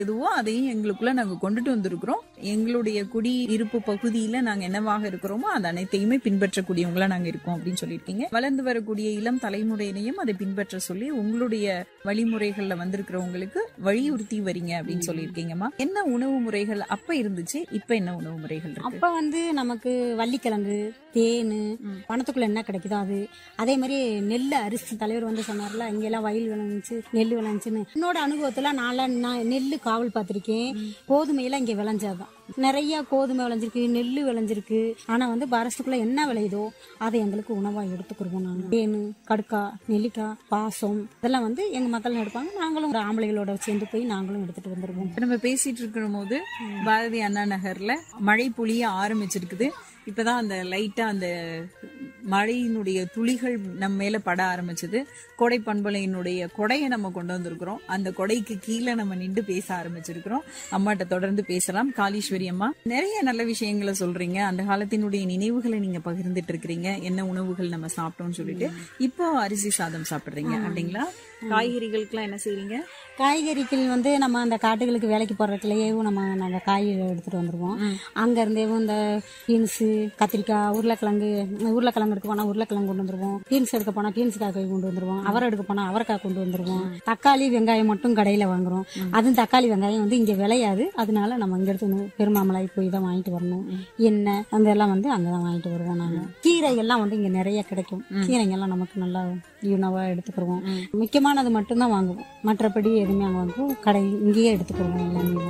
எதுவோ அதையும் எங்களுக்குள்ள நாங்க கொண்டுட்டு வந்திருக்கிறோம் எங்களுடைய குடியிருப்பு பகுதியில நாங்க என்னவாக இருக்கிறோமோ அது அனைத்தையுமே பின்பற்றக்கூடியவங்களா நாங்க இருக்கோம் அப்படின்னு சொல்லியிருக்கீங்க வளர்ந்து வரக்கூடிய இளம் தலைமுறையினையும் அதை பின்பற்ற சொல்லி உங்களுடைய வழிமுறைகள்ல வந்திருக்கிறவங்களுக்கு வலியுறுத்தி வரீங்க அப்படின்னு சொல்லியிருக்கீங்கம்மா என்ன உணவு முறைகள் அப்ப இருந்துச்சு இப்ப என்ன உணவு முறைகள் இருக்கு அப்ப வந்து நமக்கு வள்ளிக்கிழங்கு தேன் பணத்துக்குள்ள என்ன கிடைக்குதோ அது அதே மாதிரி நெல் அரிசி தலைவர் வந்து சொன்னார்ல இங்கெல்லாம் வயல் விளைஞ்சி நெல் விளைஞ்சுன்னு என்னோட அனுபவத்துல நான்லாம் நான் நெல் காவல் பார்த்திருக்கேன் கோதுமையெல்லாம் இங்க விளைஞ்சாதான் நிறைய கோதுமை விளைஞ்சிருக்கு நெல் விளைஞ்சிருக்கு ஆனா வந்து பாரஸ்டுக்குள்ள என்ன விளையுதோ அதை எங்களுக்கு உணவா எடுத்துக்கிருவோம் நாங்க தேன் கடுக்கா நெல்லிக்காய் பாசம் இதெல்லாம் வந்து எங்க மக்கள் எடுப்பாங்க நாங்களும் ஒரு ஆம்பளைகளோட சேர்ந்து போய் நாங்களும் எடுத்துட்டு வந்துருவோம் இப்ப நம்ம பேசிட்டு இருக்கிற போது பாரதி அண்ணா நகர்ல மழை பொழிய ஆரம்பிச்சிருக்குது இப்பதான் அந்த லைட்டா அந்த மழையினுடைய துளிகள் நம்ம மேல பட ஆரம்பிச்சது கொடை பண்பலையினுடைய கொடையை நம்ம கொண்டு வந்திருக்கிறோம் அந்த கொடைக்கு கீழே நம்ம நின்று பேச ஆரம்பிச்சிருக்கிறோம் அம்மாட்ட தொடர்ந்து பேசலாம் காளீஸ்வரி அம்மா நிறைய நல்ல விஷயங்களை சொல்றீங்க அந்த காலத்தினுடைய நினைவுகளை நீங்க பகிர்ந்துட்டு இருக்கிறீங்க என்ன உணவுகள் நம்ம சாப்பிட்டோம்னு சொல்லிட்டு இப்போ அரிசி சாதம் சாப்பிடுறீங்க அப்படிங்களா காய்கறிகளுக்கெல்லாம் என்ன செய்றீங்க காய்கறிகள் வந்து நம்ம அந்த காட்டுகளுக்கு வேலைக்கு போடுறதுலயேவும் நம்ம நாங்கள் காய் எடுத்துட்டு வந்துருவோம் அங்க இருந்தேவும் இந்த பீன்ஸு கத்திரிக்காய் உருளைக்கிழங்கு உருளைக்கிழங்கு எடுக்க போனா உருளைக்கிழங்கு கொண்டு வந்துருவோம் பீன்ஸ் எடுக்க போனா பீன்ஸ் காய் கொண்டு வந்துருவோம் அவரை எடுக்க போனா அவரைக்காய் கொண்டு வந்துருவோம் தக்காளி வெங்காயம் மட்டும் கடையில வாங்குறோம் அதுவும் தக்காளி வெங்காயம் வந்து இங்க விளையாது அதனால நம்ம இங்க எடுத்து வந்து பெருமாமலை போய் தான் வாங்கிட்டு வரணும் எண்ணெய் அந்த எல்லாம் வந்து அங்கதான் வாங்கிட்டு வருவோம் நாங்க கீரைகள்லாம் வந்து இங்க நிறைய கிடைக்கும் கீரைங்கெல்லாம் நமக்கு நல்லா உணவா எடுத்துக்கிடுவோம் முக்கியமானது மட்டும்தான் வாங்குவோம் மற்றபடி எதுவுமே அங்க வாங்குவோம் கடை இங்கேயே எடுத்துக்கிடுவோம் எல்லாமே